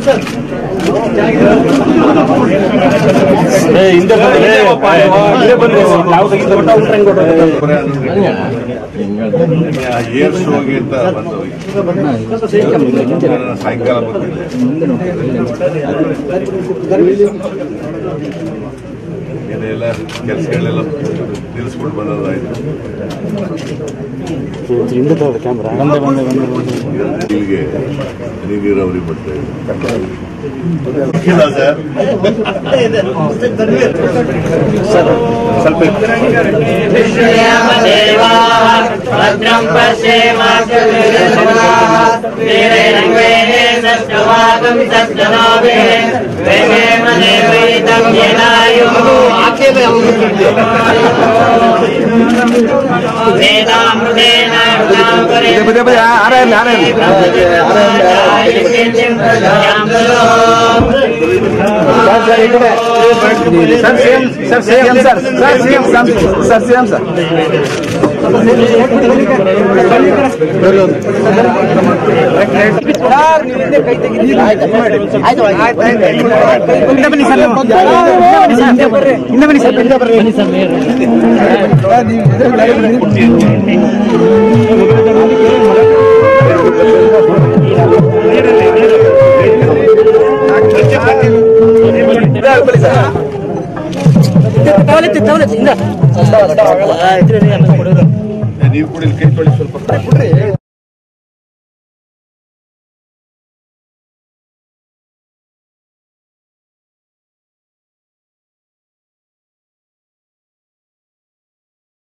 ಹಿಂದೆ ಬಂದ್ರೆ ನಾವು ತೆಗಿದ ಊಟ ಊಟ ಹೆಂಗ್ ಕೊಟ್ಟೋದು? ಏರ್ ಶೋಗೆ ಅಂತ ಬಂದು ಸಾಯಂಕಾಲ ಬರ್ತಿದ್ದೆ ಏನೆಲ್ಲ ಕೆಲಸಗಳೆಲ್ಲ ನಿಲ್ಲಿಸ್ಬಿಟ್ಟು ಬಂದದಾಯ್ತು ಹಿಂದೆ ತಗೊಳ್ಳಿ ಕ್ಯಾಮ್ರಾ ಇಲ್ಲಿಗೆ ನೀರಾವರಿ ಬರ್ತೇವೆ ಇಲ್ಲ ಸರ್ ಸ್ವಲ್ಪ श्रीरामदेवाः भद्रं पश्येमाक्षभिर्यजमाः वीरैरङ्गैः सत्यवागं सत्यनाभे वेगेम देवैतं येनायुः वेदामृतेन sir same sir same sir sir same sir same sir ಹಿಂದೆ ಬನ್ನಿ ಸರ್ ಹಿಂದೆ ಬನ್ನಿ ಸರ್ ಹಿಂದೆ ಬನ್ನಿ ಸರ್ ನೀವು ಕೂಡ ಇಲ್ಲಿ ಕೈ ತೊಳಿ ಸ್ವಲ್ಪ